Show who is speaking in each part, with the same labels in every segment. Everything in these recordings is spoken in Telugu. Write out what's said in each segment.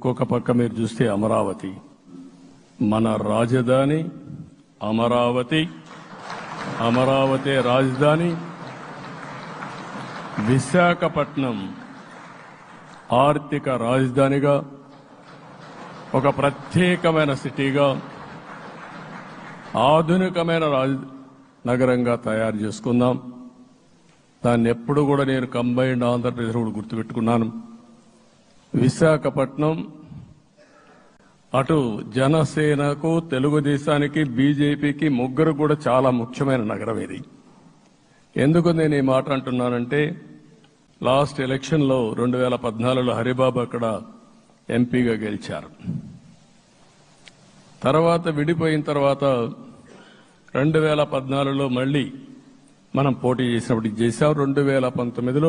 Speaker 1: ఇంకొక పక్క మీరు చూస్తే అమరావతి మన రాజధాని అమరావతి అమరావతి రాజధాని విశాఖపట్నం ఆర్థిక రాజధానిగా ఒక ప్రత్యేకమైన సిటీగా ఆధునికమైన రాజ నగరంగా తయారు చేసుకుందాం దాన్ని ఎప్పుడు కూడా నేను కంబైన్డ్ ఆంధ్రప్రదేశ్ కూడా గుర్తుపెట్టుకున్నాను విశాఖపట్నం అటు జనసేనకు తెలుగుదేశానికి బీజేపీకి ముగ్గురు కూడా చాలా ముఖ్యమైన నగరం ఇది ఎందుకు నేను ఈ మాట అంటున్నానంటే లాస్ట్ ఎలక్షన్లో రెండు వేల పద్నాలుగులో హరిబాబు అక్కడ ఎంపీగా గెలిచారు తర్వాత విడిపోయిన తర్వాత రెండు వేల పద్నాలుగులో మళ్ళీ మనం పోటీ చేసినప్పుడు ఇది చేశాం రెండు వేల పంతొమ్మిదిలో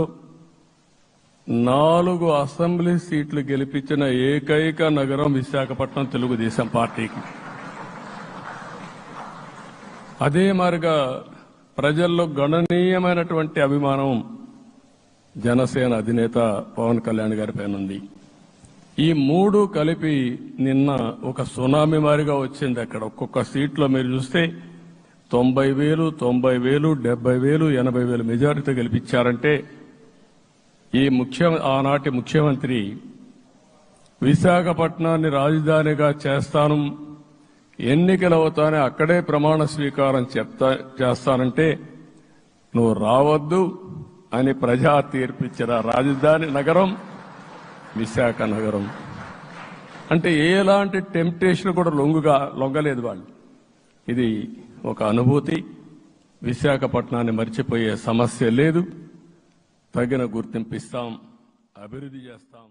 Speaker 1: నాలుగు అసెంబ్లీ సీట్లు గెలిపించిన ఏకైక నగరం విశాఖపట్నం తెలుగుదేశం పార్టీకి అదే మారిగా ప్రజల్లో గణనీయమైనటువంటి అభిమానం జనసేన అధినేత పవన్ కళ్యాణ్ గారి పైన ఉంది ఈ మూడు కలిపి నిన్న ఒక సునామీ మారిగా వచ్చింది అక్కడ ఒక్కొక్క సీట్లో మీరు చూస్తే తొంభై వేలు తొంభై వేలు డెబ్బై వేలు ఎనభై వేలు మెజారిటీ గెలిపించారంటే ఈ ముఖ్య ఆనాటి ముఖ్యమంత్రి విశాఖపట్నాన్ని రాజధానిగా చేస్తాను ఎన్నికలు అవుతానే అక్కడే ప్రమాణ స్వీకారం చెప్తా చేస్తానంటే నువ్వు రావద్దు అని ప్రజా తీర్పిచ్చిన రాజధాని నగరం విశాఖ నగరం అంటే ఎలాంటి టెంప్టేషన్ కూడా లొంగుగా లొంగలేదు వాళ్ళు ఇది ఒక అనుభూతి విశాఖపట్నాన్ని మర్చిపోయే సమస్య లేదు తగిన గుర్తింపు ఇస్తాం అభివృద్ధి చేస్తాం